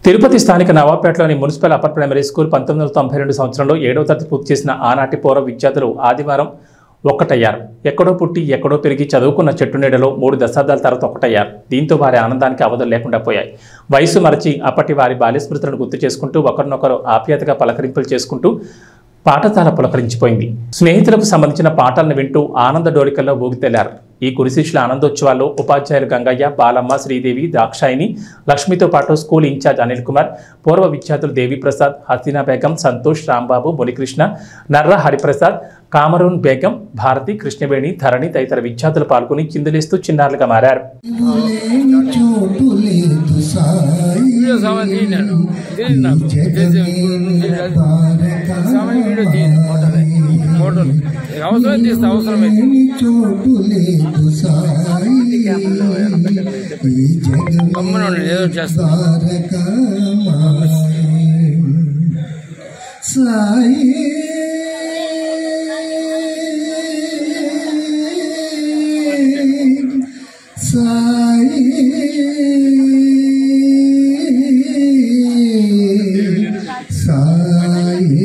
తిరుపతి స్థానిక నవాపేటలోని municipal upper primary school పంతొమ్మిది వందల తొంభై రెండు సంవత్సరంలో ఏడవ తరగతి పూర్తి చేసిన ఆనాటి పూర్వ విద్యార్థులు ఆదివారం ఒక్కటయ్యారు ఎక్కడో పుట్టి ఎక్కడో పెరిగి చదువుకున్న చెట్టు నీడలో మూడు దశాబ్దాల తర్వాత ఒక్కటయ్యారు దీంతో వారి ఆనందానికి అవధులు లేకుండా పోయాయి వయసు మరచి అప్పటి వారి బాల్య స్మృతులను గుర్తు చేసుకుంటూ ఒకరినొకరు ఆప్యాయతగా పలకరింపులు చేసుకుంటూ పాఠశాల పులకరించిపోయింది స్నేహితులకు సంబంధించిన పాటలను వింటూ ఆనంద డోలికల్లో ఊగితెళ్లారు ఈ కురిశిష్ల ఆనందోత్సవాల్లో ఉపాధ్యాయులు గంగయ్య బాలమ్మ శ్రీదేవి దాక్షాయిని లక్ష్మితో పాటు స్కూల్ ఇన్ఛార్జ్ అనిల్ కుమార్ పూర్వ విద్యార్థులు దేవిప్రసాద్ హసీనా బేగం సంతోష్ రాంబాబు మునికృష్ణ నర్ర హరిప్రసాద్ కామరూన్ బేగం భారతి కృష్ణవేణి ధరణి తదితర విద్యార్థులు పాల్గొని చిందులేస్తూ చిన్నారులుగా మారారు లేని చోటు లేదు సాయి వీడియో సామాన్ తీయండి నన్ను. తీయండి నాకు. ఈ జగమేల తారక సామాన్ వీడియో తీయండి ఫోటోలు ఫోటోలు అవసరం తీస్తా అవసరమైతే లేని చోటు లేదు సాయి ఈ గమ్మున ఉండండి, ఏదో జగమేల చేస్తా. తారక సాయి సాయి సాయి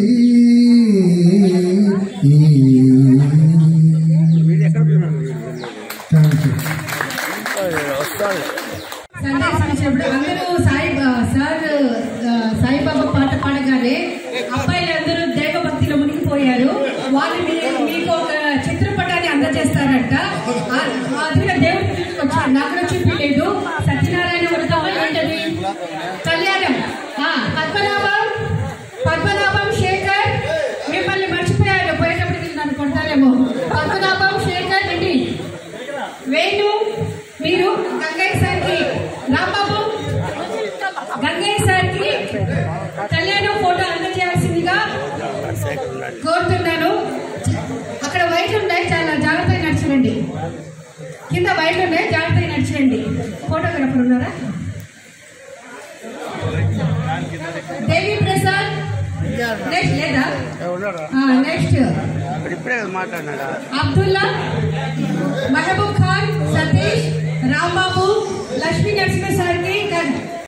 థ్యాంక్ యూ వస్తాను సందేశం ఇచ్చినప్పుడు అందరూ సాయి సార్ ఆ, సాయిబాబా పాట పాడగానే అబ్బాయిలు అందరూ దేవభక్తిలో మునిగిపోయారు వాళ్ళు మీ- మీకు ఒక చిత్రపటాన్ని అందజేస్తారంట ఆ- అదిగా దేవుడి గురించి వచ్చారు నాకు కూడా చూపించలేదు సత్యనారాయణ వృతమా ఏంటది కళ్యాణం ఆ, పద్మనాభం పద్మనాభం శేఖర్ మిమ్మల్ని మర్చిపోయారు పోయేటప్పటికి నన్ను కొడతారేమో పద్మనాభం శేఖర్ రెడ్డి వేణు మీరు గంగయ్య సార్కి రాంబాబు గంగయ్య సార్కి కళ్యాణం ఫోటో అందజేయాల్సిందిగా కోరుతున్నాను అక్కడ వైట్లు ఉన్నాయి చాలా జాగ్రత్తగా నడిచిరండి కింద వైట్లు ఉన్నాయి జాగ్రత్తగా నడిచిరండి ఫోటోగ్రాఫర్ ఉన్నారా దేవి ప్రసాద్ నెక్స్ట్ లేదా నెక్స్ట్ ఇప్పుడే కదా మాట్లాడినాడా అబ్దుల్లా మహబూబ్ ఖాన్ సతీష్ రాంబాబు లక్ష్మీ నరసింహ సార్కి